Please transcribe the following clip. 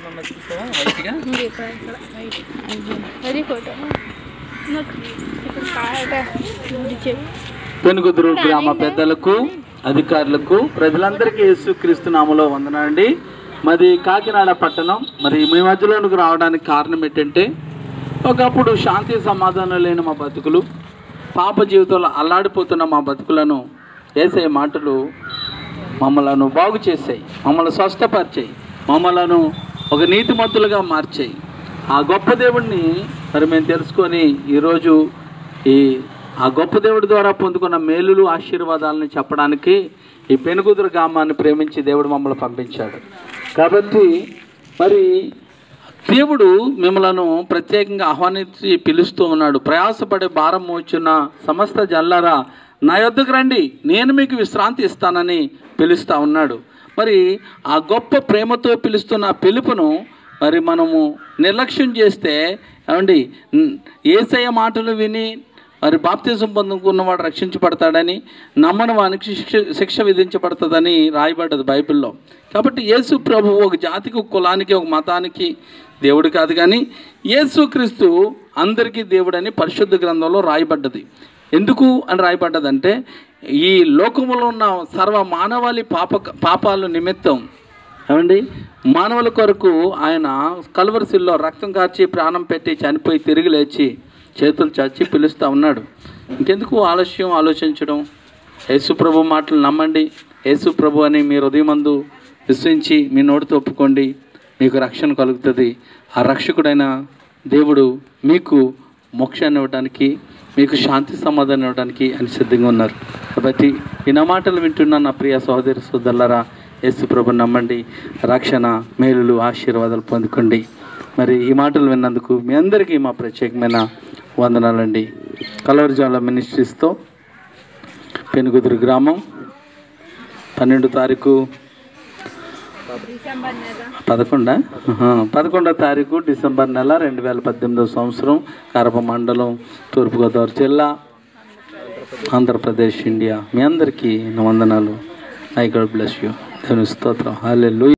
ఏమన్నా చూస్తావా వైట్గా ఇంక ఇక్కడ ఇక్కడ వైట్ అది ఫోటో నాకు ఇప్పుడు కాయట ఇది చెప్పు పెనుగుదురు గ్రామ పెద్దలకు అధికారులకు ప్రజలందరికీ యేసుక్రీస్తు నామలో వందనండి మాది కాకినాడ పట్టణం మరి మీ మధ్యలోనికి రావడానికి కారణం ఏంటంటే ఒకప్పుడు శాంతి సమాధానం లేని మా బతుకులు పాప జీవితంలో అల్లాడిపోతున్న మా బతుకులను వేసే మాటలు మమ్మలను బాగు చేసాయి మమ్మల్ని స్వస్థపరిచాయి మమ్మలను ఒక నీతిమంతులుగా మార్చాయి ఆ గొప్ప దేవుడిని మరి మేము తెలుసుకొని ఈరోజు ఈ ఆ గొప్ప దేవుడి ద్వారా పొందుకున్న మేలులు ఆశీర్వాదాలను చెప్పడానికి ఈ పెనుగుదురు గ్రామాన్ని ప్రేమించి దేవుడు మమ్మల్ని పంపించాడు కాబట్టి మరి దేవుడు మిమ్మలను ప్రత్యేకంగా ఆహ్వానించి పిలుస్తూ ఉన్నాడు ప్రయాసపడే భారం మోచున్న సమస్త జల్లరా నా యొద్దకు రండి నేను మీకు విశ్రాంతి ఇస్తానని పిలుస్తూ ఉన్నాడు మరి ఆ గొప్ప ప్రేమతో పిలుస్తున్న ఆ పిలుపును మరి మనము నిర్లక్ష్యం చేస్తే ఏమండి ఏసయ్య మాటలు విని మరి బాప్తిజం పొందుకున్నవాడు రక్షించబడతాడని నమ్మని వానికి శిక్ష శిక్ష విధించబడుతుందని రాయబడ్డది బైబిల్లో కాబట్టి యేసు ప్రభు ఒక జాతికి ఒక కులానికి ఒక మతానికి దేవుడు కాదు కానీ యేసుక్రీస్తు అందరికీ దేవుడని పరిశుద్ధ గ్రంథంలో రాయబడ్డది ఎందుకు అని రాయబడ్డదంటే ఈ లోకములో ఉన్న సర్వ మానవాళి పాప పాపాల నిమిత్తం ఏమండి మానవుల కొరకు ఆయన కల్వరిశిల్లో రక్తం కార్చి ప్రాణం పెట్టి చనిపోయి తిరిగి లేచి చేతులు చచ్చి పిలుస్తూ ఉన్నాడు ఇంకెందుకు ఆలస్యం ఆలోచించడం యేసు ప్రభు మాటలు నమ్మండి యేసు ప్రభు అని మీ హృదయమందు విశ్వించి మీ నోటితో ఒప్పుకోండి మీకు రక్షణ కలుగుతుంది ఆ రక్షకుడైన దేవుడు మీకు మోక్షాన్ని ఇవ్వడానికి మీకు శాంతి సమాధానం ఇవ్వడానికి అని సిద్ధంగా ఉన్నారు కాబట్టి ఈ నా మాటలు వింటున్న నా ప్రియ సహోదరి సోదరులరా యేసు ప్రభు నమ్మండి రక్షణ మేలులు ఆశీర్వాదాలు పొందుకోండి మరి ఈ మాటలు విన్నందుకు మీ అందరికీ మా ప్రత్యేకమైన వందనాలండి కలవరిజాల మినిస్ట్రీస్తో పెనుగుదురు గ్రామం పన్నెండు తారీఖు పదకొండా ఆహా, పదకొండో తారీఖు డిసెంబర్ నెల రెండు వేల పద్దెనిమిదవ సంవత్సరం కరప మండలం తూర్పుగోదావరి జిల్లా ఆంధ్రప్రదేశ్ ఇండియా మీ అందరికీ నా వందనాలు ఐ గాడ్ బ్లెస్ యూ దేవుని స్తోత్రం హాలెలూయా